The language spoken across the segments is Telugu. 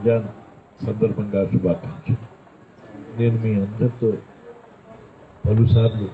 రంజాన్ సందర్భంగా శుభాకాంక్షలు నేను మీ అందరితో పలుసార్లు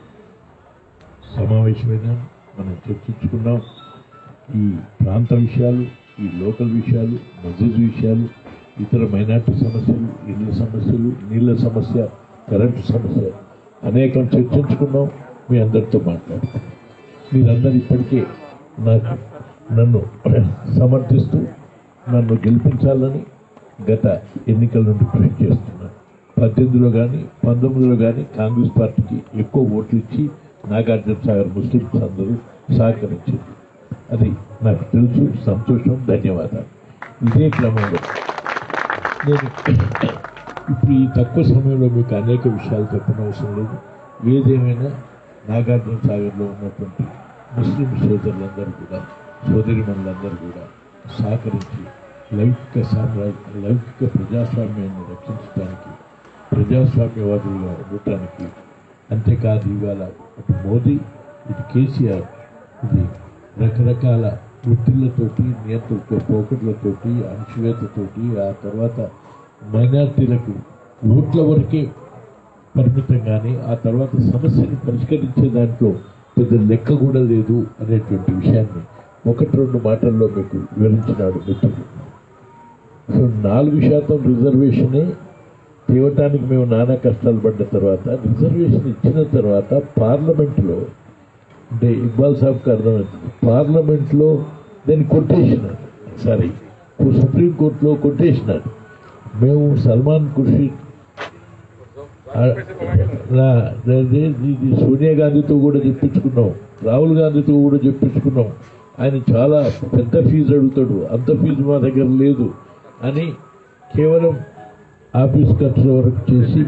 సమావేశమైనాను మనం చర్చించుకున్నాం ఈ ప్రాంత విషయాలు ఈ లోకల్ విషయాలు మస్జిద్ విషయాలు ఇతర మైనార్టీ సమస్యలు ఇళ్ళ సమస్యలు నీళ్ళ సమస్య కరెంటు సమస్య అనేకం చర్చించుకున్నాం మీ అందరితో మాట్లాడుతున్నాం మీరందరూ ఇప్పటికే నాకు నన్ను సమర్థిస్తూ నన్ను గెలిపించాలని గత ఎన్నికల నుండి కృషి చేస్తున్నాను పద్దెనిమిదిలో కానీ పంతొమ్మిదిలో కానీ కాంగ్రెస్ పార్టీకి ఎక్కువ ఓట్లు ఇచ్చి నాగార్జున సాగర్ ముస్లింస్ అందరూ సహకరించింది అది నాకు తెలుసు సంతోషం ధన్యవాదాలు ఇదే క్రమంలో నేను ఇప్పుడు ఈ తక్కువ సమయంలో మీకు అనేక విషయాలు చెప్పనవసరం లేదు ఏదేమైనా నాగార్జున సాగర్లో ఉన్నటువంటి ముస్లిం సోదరులందరూ కూడా సోదరిమణులందరూ కూడా సహకరించి లౌకిక సామ్రాజ్య లౌకిక ప్రజాస్వామ్యాన్ని రక్షించడానికి ప్రజాస్వామ్యవాదులుగా ఉండటానికి అంతేకాదు ఇవాళ అటు మోదీ ఇటు కేసీఆర్ ఇది రకరకాల ఒత్తిళ్లతోటి నియంత్రణ పోకట్లతోటి అణచివేతతోటి ఆ తర్వాత మైనార్టీలకు ఓట్ల వరకే పరిమితం కానీ ఆ తర్వాత సమస్యను పరిష్కరించే దాంట్లో పెద్ద లెక్క కూడా లేదు అనేటువంటి విషయాన్ని ఒకటి రెండు మాటల్లో మీకు వివరించినాడు మిత్రుడు సో నాలుగు శాతం రిజర్వేషనే తేవటానికి మేము నానా కష్టాలు పడ్డ తర్వాత రిజర్వేషన్ ఇచ్చిన తర్వాత పార్లమెంట్లో అంటే ఇక్బాల్ సాబ్కి అర్థమవుతుంది పార్లమెంట్లో దాన్ని కొట్టేసినారు సారీ సుప్రీంకోర్టులో కొట్టేసినారు మేము సల్మాన్ ఖుర్షీద్ ఆ- నా- అదే ఇది సోనియా గాంధీతో కూడా చెప్పించుకున్నాం రాహుల్ గాంధీతో కూడా చెప్పించుకున్నాం ఆయన చాలా పెద్ద ఫీజు అడుగుతాడు అంత ఫీజు మా దగ్గర లేదు అని కేవలం ఆఫీస్ ఖర్చుల వరకు చేసి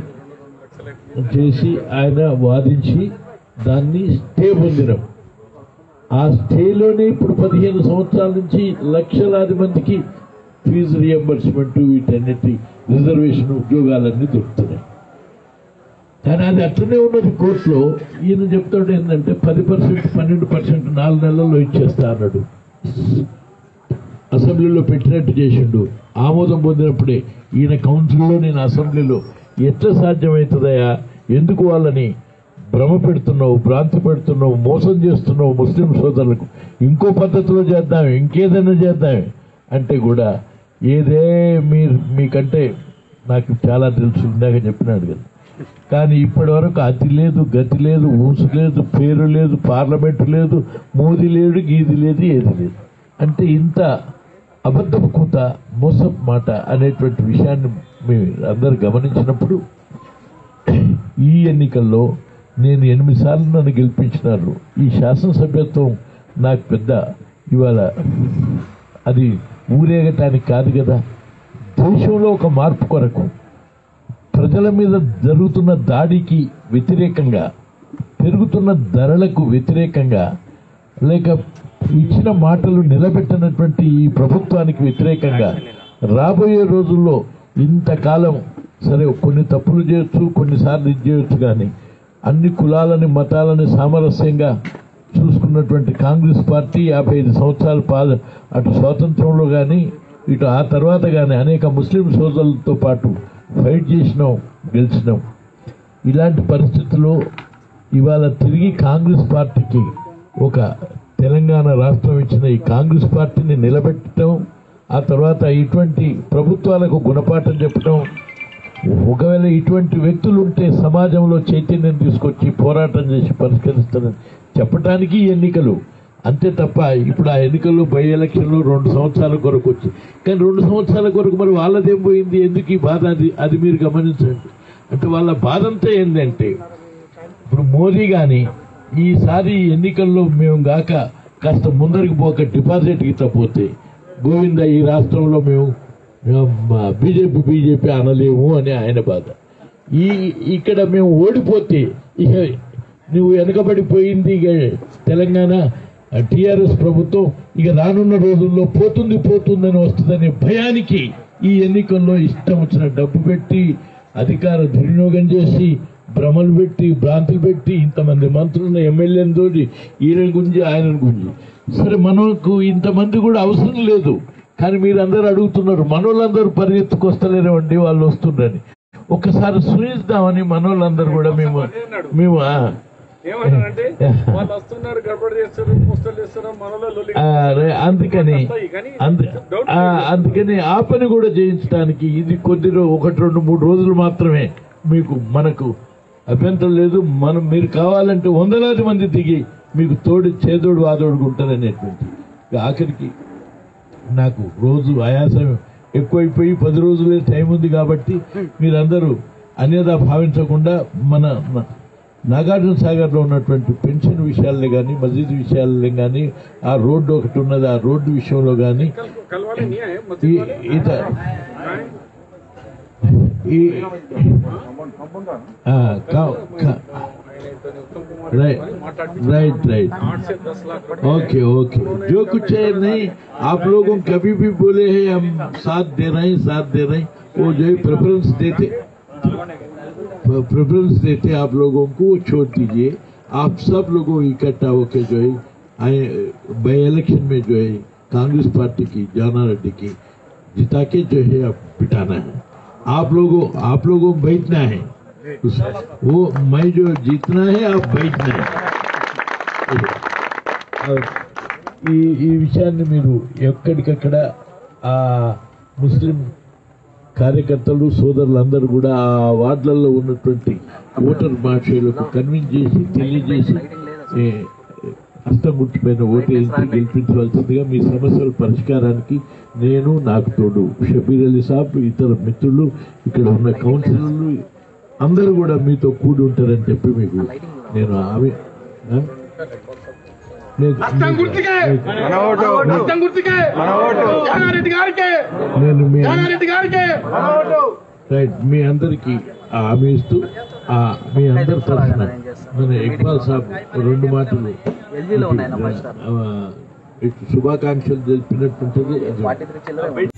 చేసి ఆయన వాదించి దాన్ని స్టే పొందినాం ఆ స్టేలోనే ఇప్పుడు పదిహేను సంవత్సరాల నుంచి లక్షలాది మందికి ఫీజు రియంబర్స్మెంట్ వీటన్నిటి రిజర్వేషన్ ఉద్యోగాలన్నీ దొరుకుతున్నాయి కానీ అది అట్లనే ఉన్నది కోర్టులో ఈయన చెప్తాడు ఏంటంటే పది పర్సెంట్ పన్నెండు పర్సెంట్ నాలుగు నెలల్లో ఇచ్చేస్తా అన్నాడు అసెంబ్లీలో పెట్టినట్టు చేసిండు ఆమోదం పొందినప్పుడే ఈయన కౌన్సిల్లో నేను అసెంబ్లీలో ఎట్లా సాధ్యమవుతుందయా ఎందుకు వాళ్ళని భ్రమ పెడుతున్నావు భ్రాంతి పెడుతున్నావు మోసం చేస్తున్నావు ముస్లిం సోదరులకు ఇంకో పద్ధతిలో చేద్దాం ఇంకేదైనా చేద్దాం అంటే కూడా ఏదే మీరు మీకంటే నాకు చాలా తెలుసు ఇందాక చెప్పినాడు కదా కానీ ఇప్పటి వరకు అతి లేదు గతి లేదు ఊసు లేదు పేరు లేదు పార్లమెంటు లేదు మోదీ లేడు గీది లేదు ఏది లేదు అంటే ఇంత అబద్ధపు కూత మోసపు మాట అనేటువంటి విషయాన్ని మీరు అందరు గమనించినప్పుడు ఈ ఎన్నికల్లో నేను ఎనిమిది సార్లు నన్ను గెలిపించినారు ఈ శాసనసభ్యత్వం నాకు పెద్ద ఇవాళ అది ఊరేగటానికి కాదు కదా దేశంలో ఒక మార్పు కొరకు ప్రజల మీద జరుగుతున్న దాడికి వ్యతిరేకంగా పెరుగుతున్న ధరలకు వ్యతిరేకంగా లేక ఇచ్చిన మాటలు నిలబెట్టినటువంటి ఈ ప్రభుత్వానికి వ్యతిరేకంగా రాబోయే రోజుల్లో ఇంతకాలం సరే కొన్ని తప్పులు చేయొచ్చు కొన్నిసార్లు ఇది చేయొచ్చు కానీ అన్ని కులాలని మతాలని సామరస్యంగా చూసుకున్నటువంటి కాంగ్రెస్ పార్టీ యాభై ఐదు సంవత్సరాల పాద అటు స్వాతంత్రంలో కానీ ఇటు ఆ తర్వాత కానీ అనేక ముస్లిం సోదరులతో పాటు ఫైట్ చేసినాం గెలిచినాం ఇలాంటి పరిస్థితుల్లో ఇవాళ తిరిగి కాంగ్రెస్ పార్టీకి ఒక తెలంగాణ రాష్ట్రం ఇచ్చిన ఈ కాంగ్రెస్ పార్టీని నిలబెట్టడం ఆ తర్వాత ఇటువంటి ప్రభుత్వాలకు గుణపాఠం చెప్పడం ఒకవేళ ఇటువంటి వ్యక్తులు ఉంటే సమాజంలో చైతన్యం తీసుకొచ్చి పోరాటం చేసి పరిష్కరిస్తారని చెప్పడానికి ఈ ఎన్నికలు అంతే తప్ప ఇప్పుడు ఆ ఎన్నికలు బై ఎలక్షన్లు రెండు సంవత్సరాల కొరకు వచ్చి కానీ రెండు సంవత్సరాల కొరకు మరి వాళ్ళదేం పోయింది ఎందుకు ఈ బాధ అది అది మీరు గమనించండి అంటే వాళ్ళ బాధ అంతా ఏంటంటే ఇప్పుడు మోదీ కానీ ఈసారి ఎన్నికల్లో మేము గాక కాస్త ముందరికి పోక డిపాజిట్ గిట్ల పోతే గోవింద ఈ రాష్ట్రంలో మేము బీజేపీ బీజేపీ అనలేము అని ఆయన బాధ ఈ ఇక్కడ మేము ఓడిపోతే ఇక నువ్వు వెనకబడిపోయింది ఇక తెలంగాణ టిఆర్ఎస్ ప్రభుత్వం ఇక రానున్న రోజుల్లో పోతుంది పోతుందని వస్తుందనే భయానికి ఈ ఎన్నికల్లో ఇష్టం వచ్చిన డబ్బు పెట్టి అధికార దుర్వినియోగం చేసి భ్రమలు పెట్టి భ్రాంతులు పెట్టి ఇంతమంది మంత్రులను ఎమ్మెల్యేని తోటి ఈయన గురించి ఆయన గురించి సరే మనకు ఇంతమంది కూడా అవసరం లేదు కానీ మీరందరూ అడుగుతున్నారు మనోళ్ళందరూ పరిగెత్తుకొస్తలేనివ్వండి వాళ్ళు వస్తుండని ఒక్కసారి సూచిద్దామని మనోళ్ళందరూ కూడా మేము మేము ఆ, ఏమన్నారంటే వాళ్ళు వస్తున్నారు గడబడి చేస్తారు పోస్టల్ చేస్తారు మనలో లొల్లి ఆ, రే- అందుకని అందు ఆ, అందుకని ఆ పని కూడా చేయించడానికి ఇది కొద్ది రో- ఒకటి రెండు మూడు రోజులు మాత్రమే మీకు మనకు అభ్యంతరం లేదు మనం మీరు కావాలంటే వందలాది మంది దిగి మీకు తోడు చేదోడు వాదోడుగా ఉంటారనేటువంటి ఇక ఆఖరికి నాకు రోజు ఆయాసం ఎక్కువైపోయి పది రోజులే టైం ఉంది కాబట్టి మీరందరూ అన్యదా భావించకుండా మన న- నాగార్జున సాగర్లో ఉన్నటువంటి పెన్షన్ విషయాలే కానీ మసీద్ విషయాలే కానీ ఆ రోడ్డు ఒకటి ఉన్నది ఆ రోడ్డు విషయంలో కానీ కలవాలి నీ ఆయే, ఈ మసీద్ వాలే. ఈత ఆయ్. ఈ ఆ, కా- కా- ఆయనతో ఉత్తమ్ కుమార్ రైట్ గారితో మాట్లాడి రైట్ రైట్ आठ से दस लाख रुपए ओके ओके जो कुछ है नहीं आप लोगों कभी भी बोले हैं हम साथ दे रहे हैं साथ दे रहे हैं वो जो है प्रेफरेंस देते प्रेफरेंस देते आप लोगों को वो छोड़ दीजिए आप सब लोगों इकट्ठा होकर जो है आए बाई इलेक्शन में जो है कांग्रेस पार्टी की जाना रेड्डी की जिता के जो है आप बिठाना है आप लोगों आप लोगों को बैठना है उस, वो मैं जो जीतना है आप बैठना है ఈ ఈ విషయాన్ని మీరు ఎక్కడికక్కడ ఆ ముస్లిం కార్యకర్తలు సోదరులందరూ కూడా ఆ వార్డులలో ఉన్నటువంటి ఓటర్ మహాశయులకు కన్విన్స్ చేసి తెలియజేసి ఏ, హస్తం గుర్తుపైన ఓటేసి గెలిపించవలసిందిగా మీ సమస్యల పరిష్కారానికి నేను నాకు తోడు షబీర్ అలీ సాబ్ ఇతర మిత్రులు ఇక్కడ ఉన్న కౌన్సిలర్లు అందరూ కూడా మీతో కూడి ఉంటారని చెప్పి మీకు నేను ఆమె ఆ? నేను- హస్తం గుర్తుకే హస్తం గుర్తుకే జగారెడ్డి గారికి నేను మీ జగారెడ్డి గారికి రైట్ మీ అందరికి హామీ ఇస్తూ ఆ మీ అందరి తరఫున మన ఇక్బాల్ సాబ్ రెండు మాటలు ఎల్జీలో ఉన్నాయి నా ఫైవ్ స్టార్ ఆ, ఇటు శుభాకాంక్షలు తెలిపినట్టుంటది అది ఫార్టీ త్రీ చిల్లర